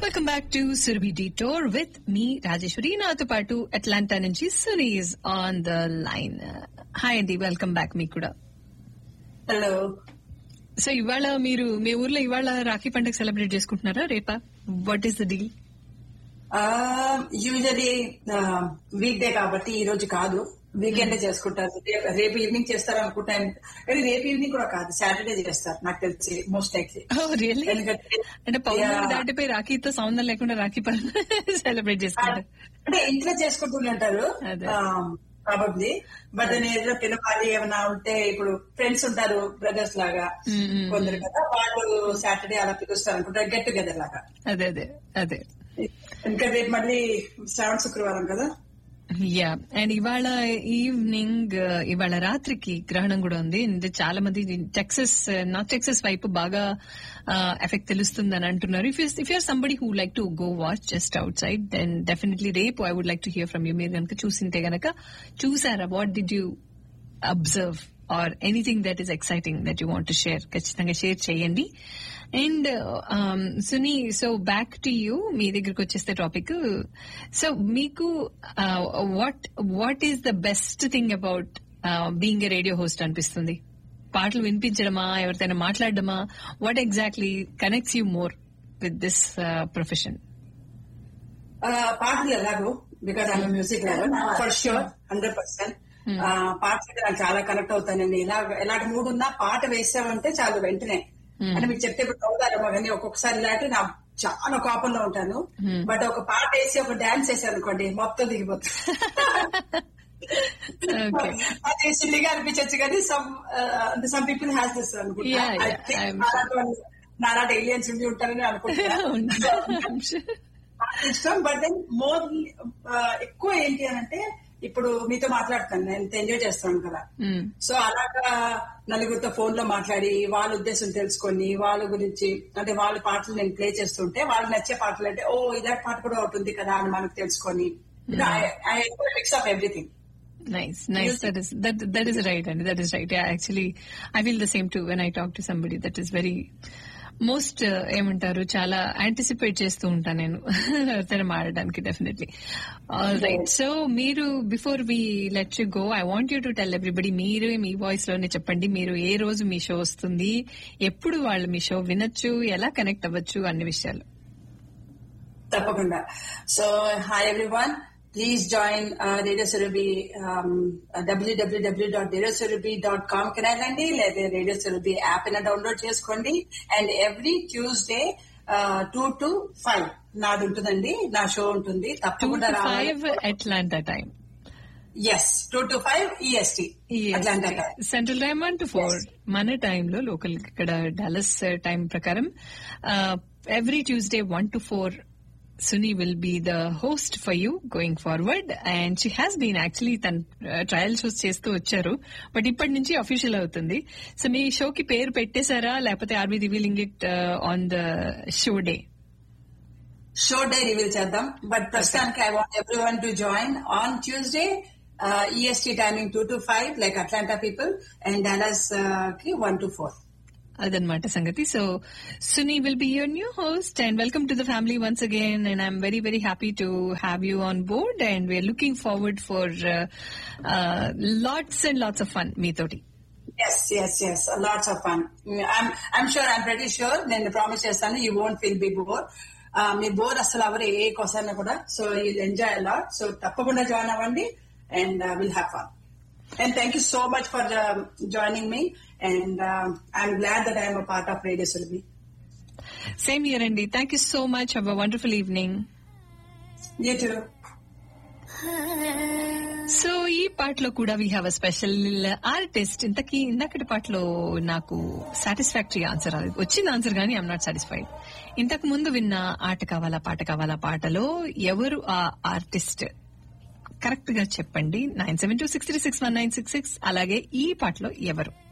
Welcome back to Surabhi detour with me Rajeswari నాతో పాటు Atlanta నుంచి Suni's on the line hi అండి వెల్కమ్ బ్యాక్ మీకు కూడా హలో సో ఇవాళ మీరు మీ ఊర్లో ఇవాళ రాఖీ పండుగ సెలబ్రేట్ చేసుకుంటున్నారా రేపా what is the deal usually weekday కాబట్టి ఈ రోజు కాదు వీకెండ్ చేసుకుంటారు రేపు- రేపు ఈవినింగ్ చేస్తారు అనుకుంటాను కానీ రేపు ఈవినింగ్ కూడా కాదు సాటర్డే చేస్తారు నాకు తెలిసి మోస్ట్ లైక్లీ రియల్లీ ఎందుకంటే అంటే పౌర్ణమి Yeah. దాటిపోయి రాఖీతో సంబంధం లేకుండా రాఖీ పండుగ సెలబ్రేట్ చేసుకుంటారు అంటే ఇంట్లో చేసుకుంటూనే ఉంటారు అదే. కాబట్టి బట్ నేను ఏదో పిలవాలి ఏమైనా ఉంటే ఇప్పుడు ఫ్రెండ్స్ ఉంటారు బ్రదర్స్ లాగా Mm, mm, కొందరు కదా వాళ్ళు సాటర్డే అలా పిలుస్తారు అనుకుంటారు గెట్ టుగెదర్ లాగా అదే అదే అదే ఇంకా రేపు మళ్ళీ శ్రావణ శుక్రవారం కదా యా అండ్ ఇవాళ ఈవినింగ్ ఇవాళ రాత్రికి గ్రహణం కూడా ఉంది అండ్ చాలా మంది టెక్సస్ నార్త్ టెక్సస్ వైపు బాగా ఎఫెక్ట్ తెలుస్తుంది అని అంటున్నారు if if you're somebody who like to go watch just outside then definitely రేపు I would like to hear from you మీరు కనుక చూసింటే గనక చూసారా what did you observe or anything that is exciting that you want to share ఖచ్చితంగా share చేయండి and Suni so back to you మీ దగ్గరికి వచ్చేస్తే టాపిక్ సో మీకు what what is the best thing about being a radio host అనిపిస్తుంది పాటలు వినిపించడమా ఎవరితోనైనా మాట్లాడడమా what exactly connects you more with this profession ఆ, పాటలు ఎలాగో because I'm music lover for sure hundred percent పాటలు నాకు చాలా కనెక్ట్ అవుతానండి ఇలా ఎలాంటి మూడు ఉన్నా పాట వేసామంటే చాలు వెంటనే అంటే మీకు చెప్తే ఇప్పుడు అవుతారేమో కానీ ఒక్కొక్కసారి ఇలాంటి నా చాలా కోపంలో ఉంటాను బట్ ఒక పాట వేసి ఒక డాన్స్ వేసాను అనుకోండి మొత్తం దిగిపోతుంది Okay. అది సిల్లిగా అనిపించచ్చు కానీ some some people has this Yeah, yeah, I'm అనుకుంటా నాలాంటి ఏలియన్స్ ఉండి ఉంటారని అనుకుంటున్నాను ఇష్టం బట్ దెన్ మోర్ ఎక్కువ ఏంటి అని అంటే ఇప్పుడు మీతో మాట్లాడుతాను నేను ఎంత ఎంజాయ్ చేస్తాను కదా సో అలాగా నలుగురితో ఫోన్ లో మాట్లాడి వాళ్ళ ఉద్దేశం తెలుసుకొని వాళ్ళ గురించి అంటే వాళ్ళ పాటలు నేను ప్లే చేస్తుంటే వాళ్ళకి నచ్చే పాటలు అంటే ఓ ఇలాంటి పాట కూడా ఉంటుంది కదా అని మనకు తెలుసుకొని mix of everything Nice, nice. That is that that is right, and that is right. Yeah, actually, I feel the same too when I talk to somebody that is very most ఏమంటారు చాలా anticipate చేస్తూ ఉంటాను నేను తను మారడానికి definitely all right so మీరు before we let you go I want you to tell everybody మీరు మీ వాయిస్ లోనే చెప్పండి మీరు ఏ రోజు మీ షో వస్తుంది ఎప్పుడు వాళ్ళు మీ షో వినొచ్చు ఎలా కనెక్ట్ అవ్వచ్చు అన్ని విషయాలు తప్పకుండా so hi everyone please join radio Surabhi W W W dot radio Surabhi dot com కి వెళ్ళండి లేదా రేడియో సురభి యాప్ అయినా డౌన్లోడ్ చేసుకోండి and every Tuesday two to five నాది ఉంటుందండి నా షో ఉంటుంది టూ తప్పకుండా రావాలి five Atlanta time is two to five EST అట్లాంటి central time one to four మన టైంలో లోకల్ ఇక్కడ డాలస్ టైం ప్రకారం every Tuesday one to four Suni will be the host for you going forward and she has been actually తన trial shows చేస్తూ వచ్చారు but ఇప్పటి నుంచి అఫీషియల్ అవుతుంది సో మీ షోకి పేరు పెట్టేశారా లేకపోతే are we revealing it on the show day show day reveal చేద్దాం బట్ ప్రస్తుతానికి I want everyone to join on Tuesday EST timing two to five like Atlanta people and Dallas కి one to four అదనమాట సంగతి so Suni will be your new host and welcome to the family once again and I'm very very happy to have you on board and we're looking forward for lots and lots of fun మీతోటి yes yes yes lots of fun I'm sure I'm very sure నేను promise చేస్తాను you won't feel be bore మీ bore అసలు ఎవరు ఏ question కూడా so you enjoy a lot so తప్పకుండా join అవ్వండి and will have fun and thank you so much for joining మీ and I'm glad that I'm a part of radio Surabhi same here అండి thank you so much have a wonderful evening you too so ఈ పాటలో కూడా we have a special artist ఇంతకీ ఇందాకటి పాటలో నాకు satisfactory answer వచ్చింది ఆన్సర్ కానీ ఐఎమ్ నాట్ సాటిస్ఫైడ్ ఇంతకు ముందు విన్న ఆట కావాలా పాట కావాలా పాటలో ఎవరు ఆ ఆర్టిస్ట్ కరెక్ట్ గా చెప్పండి nine seven two six three six one nine six six అలాగే ఈ పాటలో ఎవరు